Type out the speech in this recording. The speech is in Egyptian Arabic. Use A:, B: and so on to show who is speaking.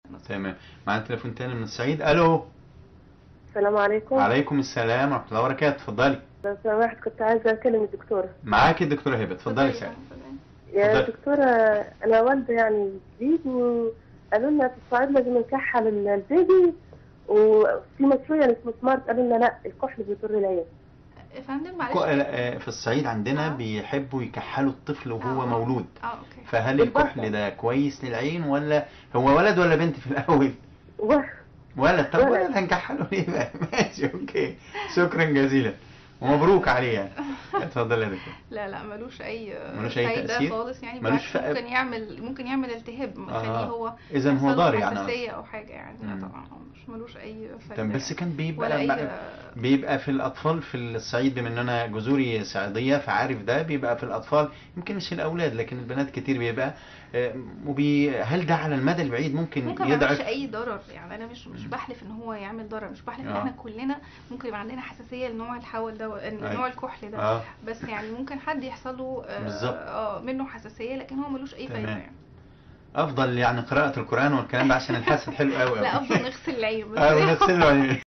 A: تمام معانا تليفون تاني من الصعيد الو
B: السلام عليكم
A: عليكم السلام ورحمه الله وبركاته اتفضلي
B: لو سمحت كنت عايزة أكلم الدكتورة
A: معاكي الدكتوره هبه اتفضلي سعيد
B: يا
A: اتفضلي.
B: دكتورة أنا والدة يعني جديد وقالوا لنا في الصعيد لازم نكحل ال- البيبي وفي مشروع اسمه سمارت قالوا لنا لا الكحل بيضر العين
C: يا فندم معلش
A: كو- آه، في الصعيد عندنا
C: آه.
A: بيحبوا يكحلوا الطفل وهو
C: آه.
A: مولود
C: اه اوكي
A: فهل
B: بالبطن.
A: الكحل ده كويس للعين ولا هو ولد ولا بنت في الاول
B: و-
A: ولد طب
B: ولد.
A: ولد هنكحله ليه بقى ماشي اوكي شكرا جزيلا ومبروك عليه يعني اتفضل يا دكتور
C: لا لا ملوش اي
A: ملوش أي
C: فايدة
A: تأثير؟
C: خالص يعني
A: ملوش
C: بالعكس
A: فائدة؟
C: ممكن يعمل ممكن يعمل التهاب يخليه
A: آه.
C: هو
A: اذا هو
C: يحصل له
A: ضار يعني
C: حساسية او حاجة يعني
A: مم.
C: لا طبعا هو مش ملوش اي فايدة
A: طب بس
C: يعني.
A: كان بيبقى
C: ولا
A: لما-
C: اي
A: بيبقى في الاطفال في الصعيد بما ان انا جذوري صعيديه فعارف ده بيبقى في الاطفال يمكن مش الاولاد لكن البنات كتير بيبقى آه، وبي هل ده على المدى البعيد ممكن,
C: ممكن ما يعملش
A: يضعف
C: اي ضرر يعني انا مش مش بحلف ان هو يعمل ضرر مش بحلف ان
A: آه.
C: احنا كلنا ممكن يبقى عندنا حساسيه لنوع الحول ده
A: أيوة.
C: نوع الكحل ده
A: اه
C: بس يعني ممكن حد يحصل له آه،
A: بالظبط.
C: اه منه حساسيه لكن هو ملوش اي فايده
A: تمام.
C: يعني
A: افضل يعني قراءه القران والكلام ده عشان الحسد حلو قوي
C: لا افضل نغسل العين بس
A: اه ونغسل له عينيه.